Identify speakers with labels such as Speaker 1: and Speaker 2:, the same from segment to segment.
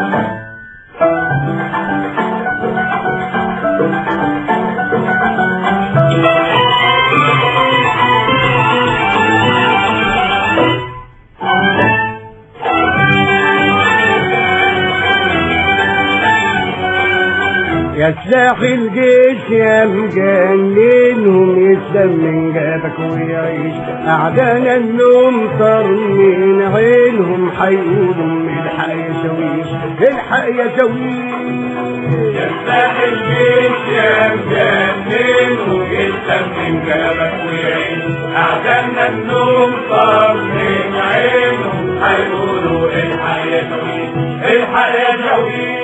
Speaker 1: يا سلاح الجيش يا مجننهم يسلم من جابك ويعيش أعدانا النوم طر من عينهم حيقولوا الحق يا شويش الحق يا شويش
Speaker 2: يفتح الجيش يا مجنن ويسلم من جابك ويعيش أعدانا النوم طار من عينهم هيقولوا الحق يا شويش الحق يا شويش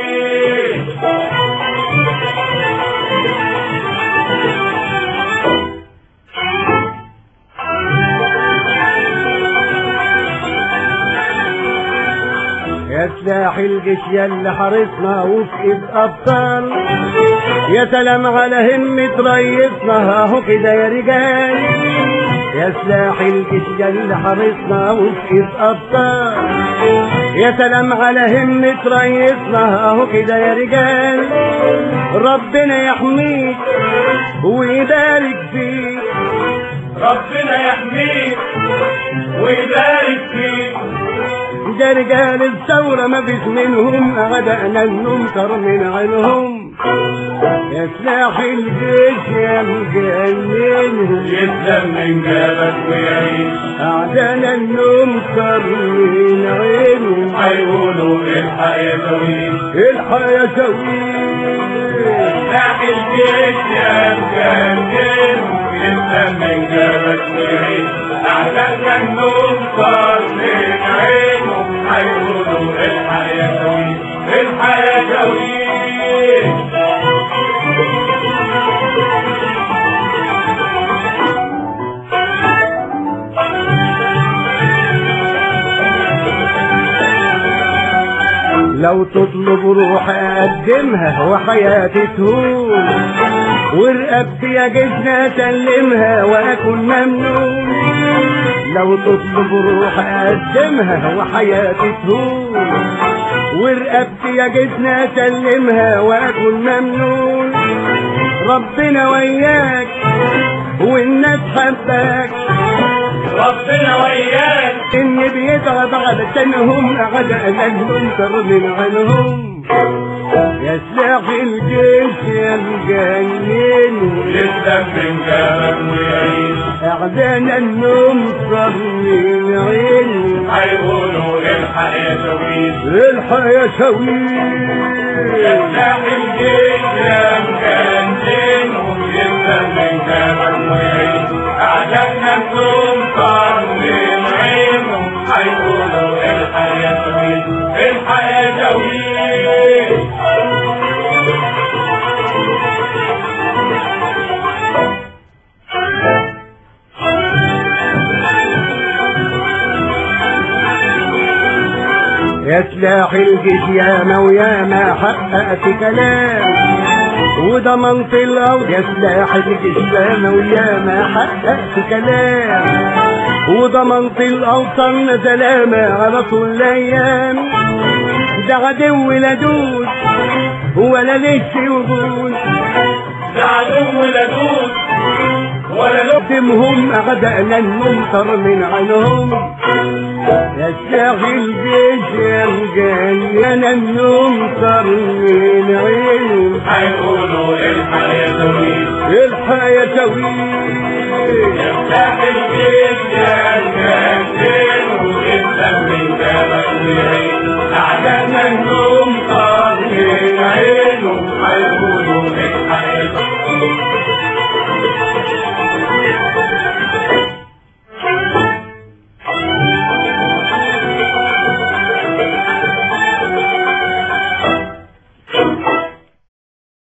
Speaker 1: يا سلاح الجيش يا اللي حرصنا وفي ايد ابطال يا سلام على همة ريسنا اهو كده يا رجال يا سلاح الجيش يا اللي حرصنا وفي ايد ابطال يا سلام على همة ريسنا اهو كده يا رجال ربنا يحميك ويبارك فيك
Speaker 2: ربنا يحميك ويبارك فيك
Speaker 1: ده رجال الثورة ما فيش منهم أعدائنا المنكر من عينهم يا سلاح الجيش يا مجننهم
Speaker 2: يسلم من جابك ويعيش
Speaker 1: أعدائنا المنكر من عينهم
Speaker 2: هيقولوا الحق يا شويش
Speaker 1: الحق يا شويش
Speaker 2: سلاح الجيش يا مجنن ويسلم من جابك ويعيش أعداء النوم صار من عينهم هيقولوا الحق يا شويش الحق يا شويش
Speaker 1: لو تطلب روح أقدمها وحياتي تهون ورقبتي يا جسنا أسلمها وأكون ممنون لو تطلب روح أقدمها وحياتي تهون ورقبتي يا جسنا أسلمها وأكون ممنون ربنا وياك والناس حباك
Speaker 2: ربنا وياك
Speaker 1: إن بيتعب علشانهم أعداء المنكر من عنهم يا سلاح الجيش يا مجنن
Speaker 2: يسلم من جابك ويعيش
Speaker 1: أعدانا المنكر من عين
Speaker 2: هيقولوا الحق يا شويش
Speaker 1: الحق يا شويش
Speaker 2: يفتح الجيش يا مجنن ويسلم من جابك ويعيش أعدائنا النوم صار من عينهم هيقولوا الحق يا شويش الحق يا شويش
Speaker 1: يا سلاح الجيش ياما وياما حققت كلام وضمنت الأرض يا سلاح الجيش ياما وياما حققت كلام وضمنت الأوطان سلامة على طول الأيام ده عدو لا دوس ولا ليش وجود
Speaker 2: لا عدو لا دوس ولا لب
Speaker 1: قدمهم أعدائنا المنكر من عينهم يا شاغل جيش يا مجنن المنكر من عينهم
Speaker 2: هيقولوا الحق يا شويش
Speaker 1: الحق يا شويش
Speaker 2: يفتح الجيش يا مجنن ويسلم من جابك ويعيش أعدائنا النور